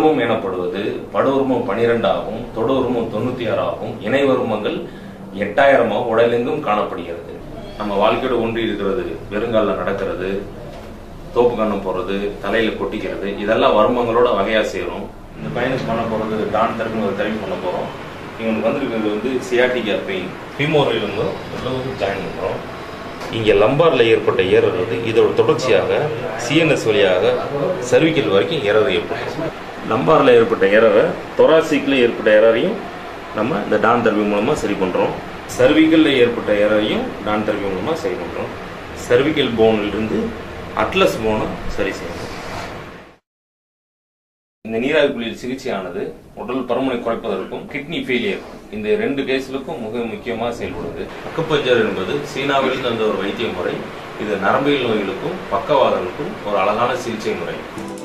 பருவம் எனப்படுவது படுவருமம் பனிரெண்டு ஆகும் தொடருமம் தொண்ணூத்தி ஆறு ஆகும் இணை வருமங்கள் எட்டாயிரமாக உடலெங்கும் காணப்படுகிறது நம்ம வாழ்க்கையோட ஒன்றி இருக்கிறது வெறுங்கால நடக்கிறது தோப்பு கண்ணம் போறது தலையில கொட்டிக்கிறது இதெல்லாம் வருமங்களோட வகையா சேரும் இந்த பையனுக்கு பண்ண போறது டான் தெரப்பி ஒரு தெரப்பி பண்ண போறோம் இவனுக்கு வந்திருக்கிறது வந்து சியாட்டிகா பெயின் ஹிமோரையில் வந்து ஜாயின் பண்றோம் இங்கே லம்பார்ல ஏற்பட்ட ஏரர் வந்து இதோட தொடர்ச்சியாக சிஎன்எஸ் வழியாக சர்விக்கல் வரைக்கும் எரர் ஏற்படும் லம்பார்ல ஏற்பட்ட எரரை தொராசிக்ல ஏற்பட்ட எரரையும் நம்ம இந்த டான் தெரப்பி மூலமா சரி பண்றோம் சர்விக்கல்ல ஏற்பட்ட எரரையும் டான் தெரப்பி மூலமா சரி பண்றோம் சர்விக்கல் போன்ல இருந்து அட்லஸ் போனை சரி செய்யணும் இந்த நீராவி குளியல் சிகிச்சையானது உடல் பருமனை குறைப்பதற்கும் கிட்னி ஃபெயிலியர் இந்த ரெண்டு கேஸ்களுக்கும் மிக முக்கியமாக செயல்படுது அக்குப்பஞ்சர் என்பது சீனாவில் இருந்த ஒரு வைத்திய முறை இது நரம்பியல் நோய்களுக்கும் பக்கவாதங்களுக்கும் ஒரு அழகான சிகிச்சை முறை